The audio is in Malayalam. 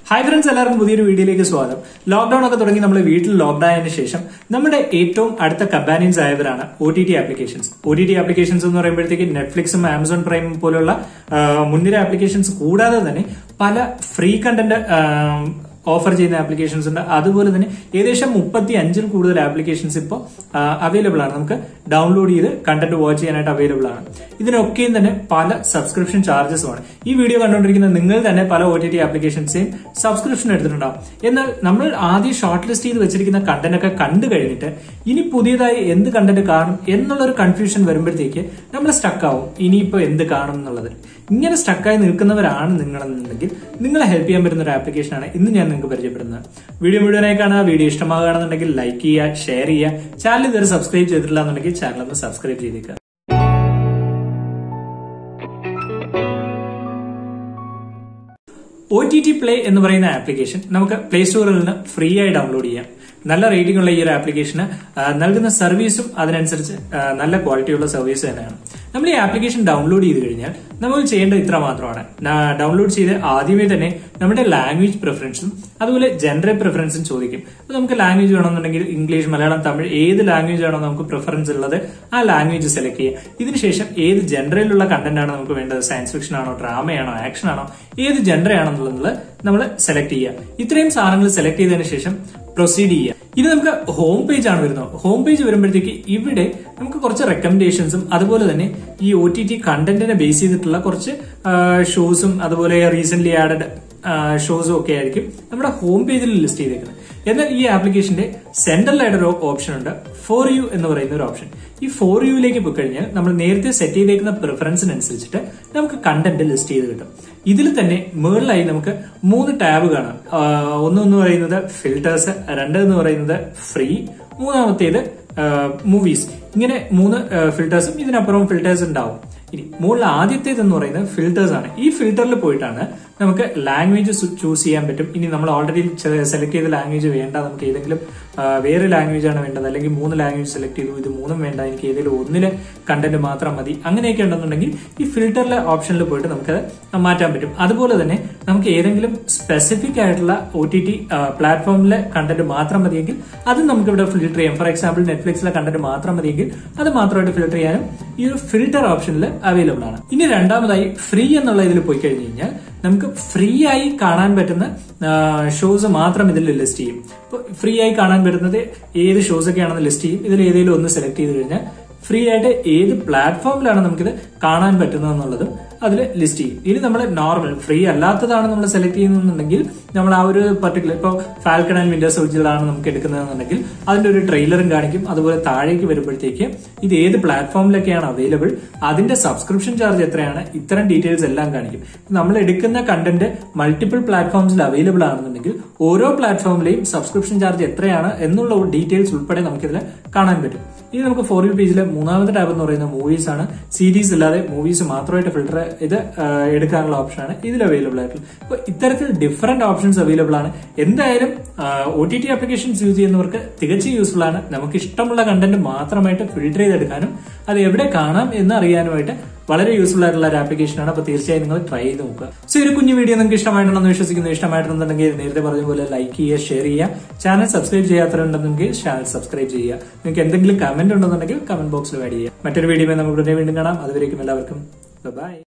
ഹായ് ഫ്രണ്ട്സ് എല്ലാവർക്കും പുതിയൊരു വീഡിയോയിലേക്ക് സ്വാഗതം ലോക്ക്ഡൌൺ ഒക്കെ തുടങ്ങി നമ്മൾ വീട്ടിൽ ലോക്ക്ഡൌൺ ആയതിനു ശേഷം നമ്മുടെ ഏറ്റവും അടുത്ത കമ്പാനിയൻസ് ആയവരാണ് O T T applications O T T applications എന്ന് പറയുമ്പോഴത്തേക്ക് നെറ്റ്ഫ്ലിക്സും ആമസോൺ പ്രൈമും പോലുള്ള ആ, മുൻനിര ആപ്ലിക്കേഷൻസ് കൂടാതെ തന്നെ പല ഫ്രീ കണ്ടന്റ് ഓഫർ ചെയ്യുന്ന ആപ്ലിക്കേഷൻസ് ഉണ്ട് അതുപോലെ തന്നെ ഏകദേശം മുപ്പത്തി അഞ്ചിൽ കൂടുതൽ ആപ്ലിക്കേഷൻസ് ഇപ്പോൾ അവൈലബിൾ ആണ് നമുക്ക് ഡൗൺലോഡ് ചെയ്ത് കണ്ടന്റ് വാച്ച് ചെയ്യാനായിട്ട് അവൈലബിൾ ആണ് ഇതിനൊക്കെയും തന്നെ പല സബ്സ്ക്രിപ്ഷൻ ചാർജസുമാണ് ഈ വീഡിയോ കണ്ടുകൊണ്ടിരിക്കുന്ന നിങ്ങൾ തന്നെ പല ഒ ടി ടി ആപ്ലിക്കേഷൻസെയും സബ്സ്ക്രിപ്ഷൻ എടുത്തിട്ടുണ്ടാവും എന്നാൽ നമ്മൾ ആദ്യം ഷോർട്ട് ലിസ്റ്റ് ചെയ്ത് വെച്ചിരിക്കുന്ന കണ്ടന്റ് ഒക്കെ കണ്ടു കഴിഞ്ഞിട്ട് ഇനി പുതിയതായി എന്ത് കണ്ടന്റ് കാണും എന്നുള്ള ഒരു കൺഫ്യൂഷൻ വരുമ്പോഴത്തേക്ക് നമ്മൾ സ്റ്റക്ക് ആവും ഇനിയിപ്പോ എന്ത് കാണും എന്നുള്ളത് ഇങ്ങനെ സ്റ്റക്കായി നിൽക്കുന്നവരാണ് നിങ്ങളെന്നുണ്ടെങ്കിൽ നിങ്ങളെ ഹെൽപ്പ് ചെയ്യാൻ പറ്റുന്ന ഒരു ആപ്ലിക്കേഷനാണ് ഇന്ന് ഞാൻ നിങ്ങൾക്ക് പരിചയപ്പെടുന്നത് വീഡിയോ മുഴുവനായി കാണുക വീഡിയോ ഇഷ്ടമാകുകയാണെന്നുണ്ടെങ്കിൽ ലൈക്ക് ചെയ്യുക ഷെയർ ചെയ്യുക ചാനൽ ഇതുവരെ സബ്സ്ക്രൈബ് ചെയ്തിട്ടില്ല എന്നുണ്ടെങ്കിൽ ചാനൽ ഒന്ന് സബ്സ്ക്രൈബ് ചെയ്തേക്കുക ഒ ടി ടി പ്ലേ എന്ന് പറയുന്ന ആപ്ലിക്കേഷൻ നമുക്ക് പ്ലേ സ്റ്റോറിൽ നിന്ന് ഫ്രീ ആയി ഡൗൺലോഡ് ചെയ്യാം നല്ല റേറ്റിംഗ് ഉള്ള ഈ ഒരു ആപ്ലിക്കേഷന് ആ, നൽകുന്ന സർവീസും അതിനനുസരിച്ച് ആ, നല്ല ക്വാളിറ്റിയുള്ള സർവീസ് തന്നെയാണ് നമ്മൾ ഈ ആപ്ലിക്കേഷൻ ഡൗൺലോഡ് ചെയ്ത് കഴിഞ്ഞാൽ നമ്മൾ ചെയ്യേണ്ടത് ഇത്ര മാത്രമാണ് ഡൗൺലോഡ് ചെയ്ത് ആദ്യമേ തന്നെ നമ്മുടെ ലാംഗ്വേജ് പ്രിഫറൻസും അതുപോലെ ജെൻഡർ പ്രിഫറൻസും ചോദിക്കും അപ്പൊ നമുക്ക് ലാംഗ്വേജ് വേണമെന്നുണ്ടെങ്കിൽ ഇംഗ്ലീഷ് മലയാളം തമിഴ് ഏത് ലാംഗ്വേജ് ആണോ നമുക്ക് പ്രിഫറൻസ് ഉള്ളത് ആ ലാംഗ്വേജ് സെലക്ട് ചെയ്യുക ഇതിനുശേഷം ഏത് ജെൻഡറിലുള്ള കണ്ടന്റ് ആണ് നമുക്ക് വേണ്ടത് സയൻസ് ഫിക്ഷൻ ആണോ ഡ്രാമയാണോ ആക്ഷൻ ആണോ ഏത് ജെൻഡർ ആണെന്നുള്ളത് നമ്മൾ സെലക്ട് ചെയ്യുക ഇത്രയും സാധനങ്ങൾ സെലക്ട് ചെയ്തതിനു ശേഷം പ്രൊസീഡ് ചെയ്യുക ഇനി നമുക്ക് ഹോം പേജ് ആണ് വരുന്നത് ഹോം പേജ് വരുമ്പോഴത്തേക്ക് ഇവിടെ നമുക്ക് കുറച്ച് റെക്കമെൻഡേഷൻസും അതുപോലെ തന്നെ ഈ ഒ ടി ടി കണ്ടന്റിനെ ബേസ് ചെയ്തിട്ടുള്ള കുറച്ച് ഷോസും അതുപോലെ റീസെന്റ് ആഡഡ് ഷോസും ഒക്കെ ആയിരിക്കും നമ്മുടെ ഹോം പേജിൽ ലിസ്റ്റ് ചെയ്തേക്കുന്നത് എന്നാൽ ഈ ആപ്ലിക്കേഷന്റെ സെൻട്രലായിട്ടൊരു ഓപ്ഷൻ ഉണ്ട് ഫോർ യു എന്ന് പറയുന്ന ഒരു ഓപ്ഷൻ ഈ ഫോർ യുയിലേക്ക് പോയി കഴിഞ്ഞാൽ നമ്മൾ നേരത്തെ സെറ്റ് ചെയ്തേക്കുന്ന പ്രിഫറൻസിനനുസരിച്ചിട്ട് നമുക്ക് കണ്ടന്റ് ലിസ്റ്റ് ചെയ്ത് കിട്ടും ഇതിൽ തന്നെ മുകളിലായി നമുക്ക് മൂന്ന് ടാബ് കാണാം ആഹ് ഒന്ന് എന്ന് പറയുന്നത് ഫിൽറ്റേഴ്സ് രണ്ട് എന്ന് പറയുന്നത് ഫ്രീ മൂന്നാമത്തേത് മൂവീസ് ഇങ്ങനെ മൂന്ന് ഫിൽറ്റേഴ്സും ഇതിനപ്പുറം ഫിൽറ്റേഴ്സ് ഉണ്ടാവും ഇനി മുകളിൽ ആദ്യത്തേത് എന്ന് പറയുന്നത് ഫിൽറ്റേഴ്സ് ആണ് ഈ ഫിൽറ്ററിൽ പോയിട്ടാണ് നമുക്ക് ലാംഗ്വേജ് ചൂസ് ചെയ്യാൻ പറ്റും ഇനി നമ്മൾ ഓൾറെഡി സെലക്ട് ചെയ്ത ലാംഗ്വേജ് വേണ്ട നമുക്ക് ഏതെങ്കിലും ആ, വേറെ ലാംഗ്വേജ് ആണ് വേണ്ടത് അല്ലെങ്കിൽ മൂന്ന് ലാംഗ്വേജ് സെലക്ട് ചെയ്തു ഇത് മൂന്നും വേണ്ട എനിക്ക് ഏതെങ്കിലും ഒന്നില് കണ്ടന്റ് മാത്രം മതി അങ്ങനെയൊക്കെ ഉണ്ടെന്നുണ്ടെങ്കിൽ ഈ ഫിൽറ്ററിലെ ഓപ്ഷനിൽ പോയിട്ട് നമുക്കത് മാറ്റാൻ പറ്റും അതുപോലെ തന്നെ നമുക്ക് ഏതെങ്കിലും സ്പെസിഫിക് ആയിട്ടുള്ള ഒ ടി ടി പ്ലാറ്റ്ഫോമിലെ കണ്ടന്റ് മാത്രം മതിയെങ്കിൽ അത് നമുക്ക് ഇവിടെ ഫിൽട്ടർ ചെയ്യാം ഫോർ എക്സാമ്പിൾ നെറ്റ്ഫ്ലിക്സിലെ കണ്ടന്റ് മാത്രം മതിയെങ്കിൽ അത് മാത്രമായിട്ട് ഫിൽട്ടർ ചെയ്യാനും ഈ ഒരു ഫിൽട്ടർ ഓപ്ഷനിൽ അവൈലബിൾ ആണ് ഇനി രണ്ടാമതായി ഫ്രീ എന്നുള്ള ഇതിൽ പോയി കഴിഞ്ഞ് കഴിഞ്ഞാൽ നമുക്ക് ഫ്രീ ആയി കാണാൻ പറ്റുന്ന ഷോസ് മാത്രം ഇതിൽ ലിസ്റ്റ് ചെയ്യും ഇപ്പോൾ ഫ്രീ ആയി കാണാൻ പറ്റുന്നത് ഏത് ഷോസ് ഒക്കെയാണെന്ന് ലിസ്റ്റ് ചെയ്യും ഇതിൽ ഏതെങ്കിലും ഒന്ന് സെലക്ട് ചെയ്ത് കഴിഞ്ഞാൽ ഫ്രീ ആയിട്ട് ഏത് പ്ലാറ്റ്ഫോമിലാണ് നമുക്കിത് കാണാൻ പറ്റുന്നത് എന്നുള്ളതും അതിൽ ലിസ്റ്റ് ചെയ്യും ഇനി നമ്മൾ നോർമൽ ഫ്രീ അല്ലാത്തതാണ് നമ്മൾ സെലക്ട് ചെയ്യുന്നുണ്ടെങ്കിൽ നമ്മൾ ആ ഒരു പർട്ടിക്കുലർ ഇപ്പോൾ ഫാൽക്കൺ ആൻഡ് വിന്റർ സോൾജിയറാണ് നമുക്ക് എടുക്കുന്നതെന്നുണ്ടെങ്കിൽ അതിന്റെ ഒരു ട്രെയിലറും കാണിക്കും അതുപോലെ താഴേക്ക് വരുമ്പോഴത്തേക്ക് ഇത് ഏത് പ്ലാറ്റ്ഫോമിലൊക്കെയാണ് അവൈലബിൾ അതിന്റെ സബ്സ്ക്രിപ്ഷൻ ചാർജ് എത്രയാണ് ഇത്തരം ഡീറ്റെയിൽസ് എല്ലാം കാണിക്കും നമ്മൾ എടുക്കുന്ന കണ്ടന്റ് മൾട്ടിപ്പിൾ പ്ലാറ്റ്ഫോംസിൽ അവൈലബിൾ ആണെന്നുണ്ടെങ്കിൽ ഓരോ പ്ലാറ്റ്ഫോമിലെയും സബ്സ്ക്രിപ്ഷൻ ചാർജ് എത്രയാണ് എന്നുള്ള ഡീറ്റെയിൽസ് ഉൾപ്പെടെ നമുക്കിതിൽ കാണാൻ പറ്റും ഇനി നമുക്ക് ഫോർ യു പേജിലെ മൂന്നാമത്തെ ടാബ് എന്ന് പറയുന്നത് മൂവീസ് ആണ് സീരീസ് അല്ലാതെ മൂവീസ് മാത്രമായിട്ട് ഫിൽട്ടർ ഇത് ആ, എടുക്കാനുള്ള ഓപ്ഷനാണ് ഇതിൽ അവൈലബിൾ ആയിട്ടുള്ളത് അപ്പോൾ ഇത്തരത്തിൽ ഡിഫറെന്റ് ഓപ്ഷൻസ് അവൈലബിൾ ആണ് എന്തായാലും O T T applications use ചെയ്യുന്നവർക്ക് തികച്ചും യൂസ്ഫുൾ ആണ് നമുക്ക് ഇഷ്ടമുള്ള കണ്ടന്റ് മാത്രമായിട്ട് ഫിൽട്ടർ ചെയ്തെടുക്കാനും അത് എവിടെ കാണാം എന്ന് അറിയാനുമായിട്ട് വളരെ യൂസ്ഫുൾ ആയിട്ടുള്ള ഒരു ആപ്ലിക്കേഷനാണ് അപ്പോൾ തീർച്ചയായും നിങ്ങൾ ട്രൈ ചെയ്ത് നോക്കുക സോ ഒരു കുഞ്ഞു വീഡിയോ നിങ്ങൾക്ക് ഇഷ്ടമായിട്ടുണ്ടെന്ന് വിശ്വസിക്കുന്നു ഇഷ്ടമായിട്ടുണ്ടെന്നുണ്ടെങ്കിൽ നേരത്തെ പറഞ്ഞ പോലെ ലൈക്ക് ചെയ്യുക ഷെയർ ചെയ്യുക ചാനൽ സബ്സ്ക്രൈബ് ചെയ്യാത്തവരുണ്ടെന്നെങ്കിൽ ചാനൽ സബ്സ്ക്രൈബ് ചെയ്യുക നിങ്ങൾക്ക് എന്തെങ്കിലും കമന്റ് ഉണ്ടെന്നുണ്ടെങ്കിൽ കമന്റ് ബോക്സിൽ ആഡ് ചെയ്യുക മറ്റൊരു വീഡിയോ നമുക്ക് ഉടനെ വീണ്ടും കാണാം അതുവരേക്കും എല്ലാവർക്കും ബൈ